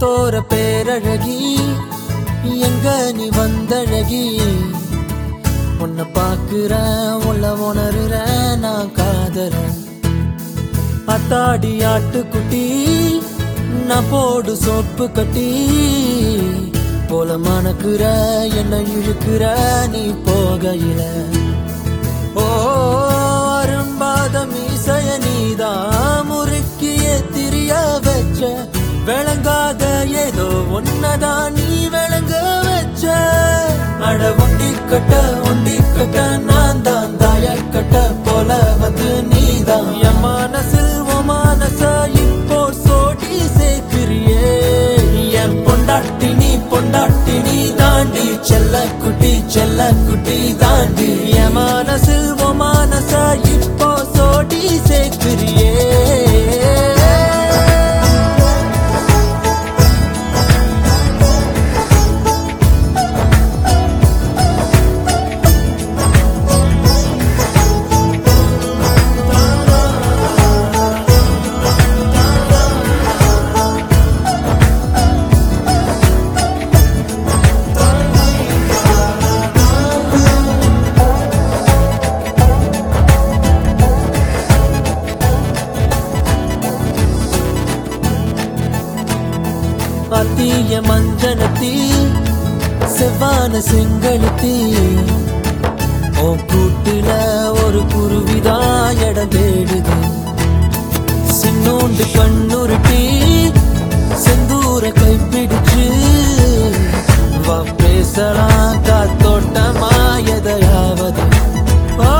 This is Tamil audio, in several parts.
முகத்தோர பேரழகி எங்க நீ வந்தழகி உன்னை பாக்குறேன் உள்ள உணர்றேன் நான் காதறேன் அத்தாடி ஆட்டுக்குட்டி நான் போடு சோப்பு கட்டி போல மணக்குற என்ன இழுக்கிற நீ போகையில ஓ அரும்பாத மீசைய நீதான் முறுக்கிய திரிய வச்ச விளங்காத ஏதோ ஒன்னதான் நீ விளங்க வச்ச அட ஒண்டி கட்ட ஒண்டி கட்ட நான் தான் தாய கட்ட போல வந்து நீதான் என் மனசில் உன் மனச இப்போ சோடி சேர்க்கிறியே என் பொண்டாட்டி நீ பொண்டாட்டி நீ தாண்டி செல்ல குட்டி செல்ல குட்டி தாண்டி என் மனசில் உன் மனச இப்போ சோடி சேர்க்கிறியே அத்திய மஞ்சனத்தி செவ்வான செங்கழுத்தி உன் கூட்டுல ஒரு குருவிதான் இடம் தேடுது சின்னோண்டு கண்ணுருட்டி செந்தூர கைப்பிடிச்சு வா பேசலாம் காத்தோட்டமா எதையாவது ஓ,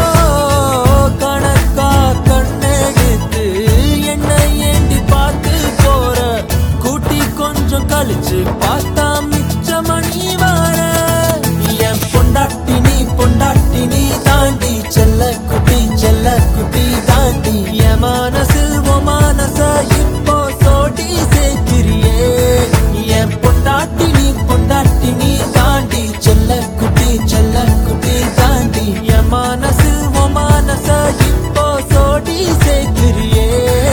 கணக்கா கண்ணெடுத்து என்னை ஏண்டி பார்த்து போற கூட்டி கொஞ்சம் கழிச்சு பார்த்தா மிச்ச மணி வார என் பொண்டாட்டி நீ பொண்டாட்டி நீ தாண்டி செல்ல குட்டி செல்ல குட்டி தாண்டி என் மனசில் உன் மனச இப்போ சோடி சேர்க்கிறியே என் பொண்டாட்டி நீ பொண்டாட்டி நீ தாண்டி செல்ல குட்டி செல்ல குட்டி தாண்டி என் மனசில் உன் மனச இப்போ சோடி சேர்க்கிறியே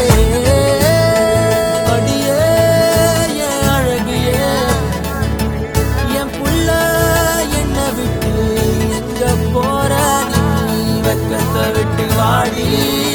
அடியே என் அழகியே என் புள்ள என்ன விட்டு எங்க போற நீ வெக்கத்தை விட்டு வாடி